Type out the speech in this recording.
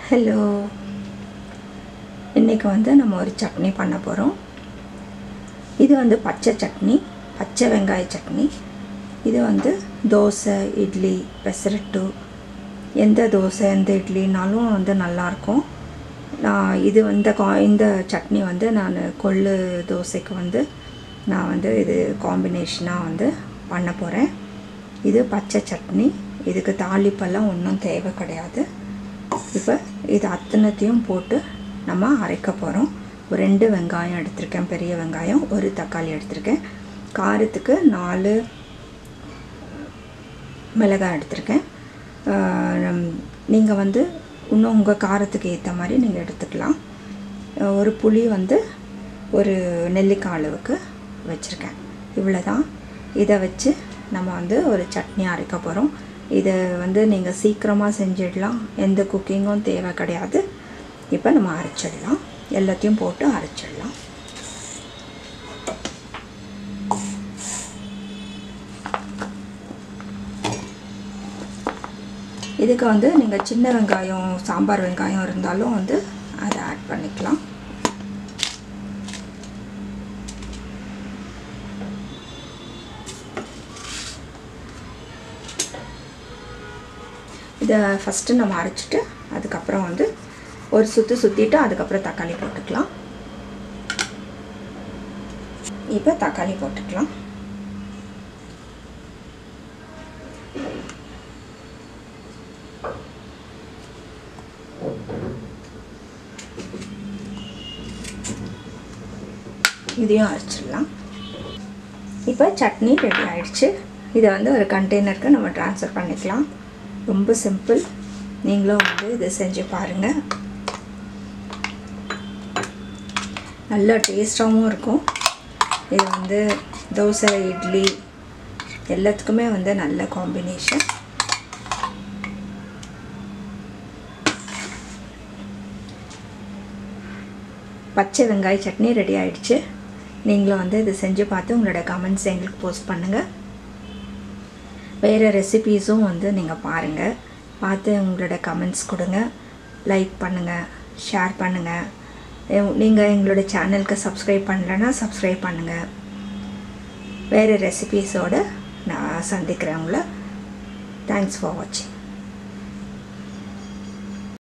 hello இன்றைக்கி வந்து நம்ம ஒரு சட்னி பண்ண போகிறோம் இது வந்து பச்சை சட்னி பச்சை வெங்காய சட்னி இது வந்து தோசை இட்லி பெசரட்டு எந்த தோசை எந்த இட்லினாலும் வந்து நல்லாயிருக்கும் நான் இது வந்து கா இந்த சட்னி வந்து நான் கொள்ளு தோசைக்கு வந்து நான் வந்து இது காம்பினேஷனாக வந்து பண்ண போகிறேன் இது பச்சை சட்னி இதுக்கு தாளிப்பெல்லாம் ஒன்றும் தேவை கிடையாது இப்போ இது அத்தனைத்தையும் போட்டு நம்ம அரைக்க போகிறோம் ஒரு ரெண்டு வெங்காயம் எடுத்திருக்கேன் பெரிய வெங்காயம் ஒரு தக்காளி எடுத்திருக்கேன் காரத்துக்கு நாலு மிளகாய் எடுத்திருக்கேன் நீங்கள் வந்து இன்னும் உங்கள் காரத்துக்கு ஏற்ற மாதிரி நீங்கள் எடுத்துக்கலாம் ஒரு புளி வந்து ஒரு நெல்லிக்காய் அளவுக்கு வச்சுருக்கேன் இவ்வளோ தான் இதை வச்சு நம்ம வந்து ஒரு சட்னி அரைக்க போகிறோம் இதை வந்து நீங்கள் சீக்கிரமாக செஞ்சிடலாம் எந்த குக்கிங்கும் தேவை கிடையாது இப்போ நம்ம அரைச்சிடலாம் எல்லாத்தையும் போட்டு அரைச்சிடலாம் இதுக்கு வந்து நீங்கள் சின்ன வெங்காயம் சாம்பார் வெங்காயம் இருந்தாலும் வந்து அதை ஆட் பண்ணிக்கலாம் இதை ஃபஸ்ட்டு நம்ம அரைச்சிட்டு அதுக்கப்புறம் வந்து ஒரு சுற்று சுற்றிட்டு அதுக்கப்புறம் தக்காளி போட்டுக்கலாம் இப்போ தக்காளி போட்டுக்கலாம் இதையும் அரைச்சிடலாம் இப்போ சட்னி ரெடி ஆயிடுச்சு இதை வந்து ஒரு கண்டெய்னருக்கு நம்ம ட்ரான்ஸ்ஃபர் பண்ணிக்கலாம் ரொம்ப சிம்பிள் நீங்களும் வந்து இதை செஞ்சு பாருங்கள் நல்ல டேஸ்ட்டாகவும் இருக்கும் இது வந்து தோசை இட்லி எல்லாத்துக்குமே வந்து நல்ல காம்பினேஷன் பச்சை வெங்காய சட்னி ரெடி ஆயிடுச்சு நீங்களும் வந்து இதை செஞ்சு பார்த்து உங்களோட கமெண்ட்ஸ் எங்களுக்கு போஸ்ட் பண்ணுங்கள் வேறு ரெசிபீஸும் வந்து நீங்கள் பாருங்கள் பார்த்து உங்களோட கமெண்ட்ஸ் கொடுங்க லைக் பண்ணுங்கள் ஷேர் பண்ணுங்கள் நீங்கள் எங்களோட சேனலுக்கு சப்ஸ்கிரைப் பண்ணலைன்னா சப்ஸ்கிரைப் பண்ணுங்கள் வேறு ரெசிபீஸோடு நான் சந்திக்கிறேன் உங்களை தேங்க்ஸ் ஃபார் வாட்சிங்